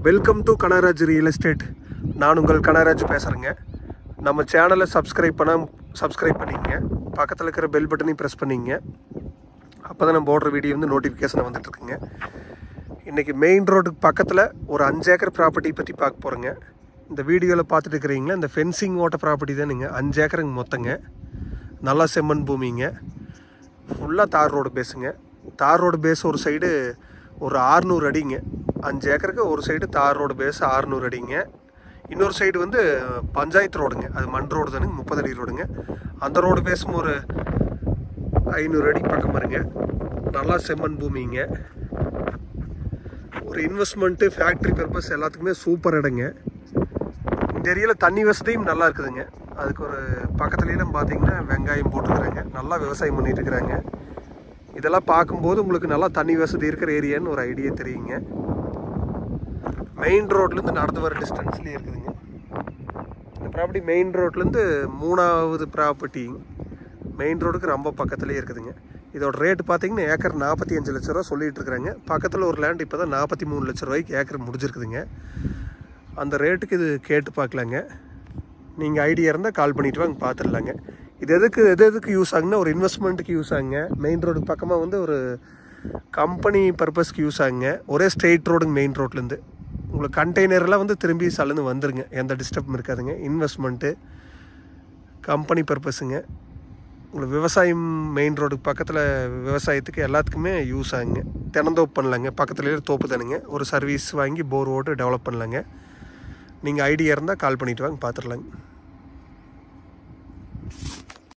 welcome to Kanaraj real estate நான் உங்கள் கனராஜ் பேசுகிறேங்க நம்ம சேனலை சப்ஸ்கிரைப் பண்ண சப்ஸ்கிரைப் பண்ணிக்கங்க பக்கத்தில் இருக்கிற பெல் பட்டனையும் ப்ரெஸ் பண்ணிங்க அப்போ தான் நம்ம போடுற வீடியோ வந்து நோட்டிஃபிகேஷன் வந்துட்டுருக்குங்க இன்றைக்கி மெயின் ரோடுக்கு பக்கத்தில் ஒரு அஞ்சு ஏக்கர் ப்ராப்பர்ட்டி பற்றி பார்க்க போகிறோங்க இந்த வீடியோவில் பார்த்துட்டு இருக்கிறீங்களா இந்த ஃபென்சிங் ஓட்ட ப்ராப்பர்ட்டி தானுங்க அஞ்சு ஏக்கருங்க மொத்தங்க நல்லா செம்மண் பூமிங்க ஃபுல்லாக தார் ரோடு பேஸுங்க தார் ரோடு பேஸ் ஒரு சைடு ஒரு ஆறுநூறு அடிங்க அஞ்சு ஏக்கருக்கு ஒரு சைடு தார் ரோடு பேஸ் ஆறுநூறு அடிங்க இன்னொரு சைடு வந்து பஞ்சாயத்து ரோடுங்க அது மண் ரோடு தானுங்க முப்பது அடி ரோடுங்க அந்த ரோடு பேஸும் ஒரு ஐநூறு அடி பக்கம் வருங்க நல்லா செம்மண் பூமிங்க ஒரு இன்வெஸ்ட்மெண்ட்டு ஃபேக்ட்ரி பர்பஸ் எல்லாத்துக்குமே சூப்பர் இடங்க இந்த ஏரியாவில் தண்ணி வசதியும் நல்லா இருக்குதுங்க அதுக்கு ஒரு பக்கத்துலேயும் பார்த்தீங்கன்னா வெங்காயம் போட்டுக்கிறாங்க நல்லா விவசாயம் பண்ணிட்டு இருக்கிறாங்க இதெல்லாம் பார்க்கும்போது உங்களுக்கு நல்லா தண்ணி வசதி இருக்கிற ஏரியான்னு ஒரு ஐடியா தெரியுங்க மெயின் ரோட்லேருந்து நடந்து வர டிஸ்டன்ஸ்லேயே இருக்குதுங்க இந்த ப்ராப்பர்ட்டி மெயின் ரோட்லேருந்து மூணாவது ப்ராப்பர்ட்டி மெயின் ரோடுக்கு ரொம்ப பக்கத்துலேயே இருக்குதுங்க இதோட ரேட் பார்த்தீங்கன்னா ஏக்கர் நாற்பத்தி அஞ்சு லட்ச ரூபா சொல்லிட்டு இருக்கிறாங்க பக்கத்தில் ஒரு லேண்ட் இப்போ தான் நாற்பத்தி மூணு லட்ச ரூபாய்க்கு ஏக்கர் முடிஞ்சிருக்குதுங்க அந்த ரேட்டுக்கு இது கேட்டு பார்க்கலாங்க நீங்கள் ஐடியா இருந்தால் கால் பண்ணிட்டு வாங்க பார்த்துடலாங்க இது எதுக்கு எது எதுக்கு யூஸ் ஆகுங்கன்னா ஒரு இன்வெஸ்ட்மெண்ட்டுக்கு யூஸ் ஆகுங்க மெயின் ரோடுக்கு பக்கமாக வந்து ஒரு கம்பெனி பர்பஸ்க்கு யூஸ் ஆகுங்க ஒரே ஸ்ட்ரெயிட் ரோடுங்க மெயின் ரோட்லேருந்து உங்களுக்கு கண்டெய்னர்லாம் வந்து திரும்பி சல்லுன்னு வந்துருங்க எந்த டிஸ்டர்பும் இருக்காதுங்க இன்வெஸ்ட்மெண்ட்டு கம்பெனி பர்பஸுங்க உங்களுக்கு விவசாயம் மெயின் ரோடுக்கு பக்கத்தில் விவசாயத்துக்கு எல்லாத்துக்குமே யூஸ் ஆகுங்க தினந்தோப்பு பண்ணலாங்க பக்கத்துலேயே தோப்பு தானுங்க ஒரு சர்வீஸ் வாங்கி போர் ஓட்டு டெவலப் பண்ணலாங்க நீங்கள் ஐடியா இருந்தால் கால் பண்ணிவிட்டு வாங்க பார்த்துடலாங்க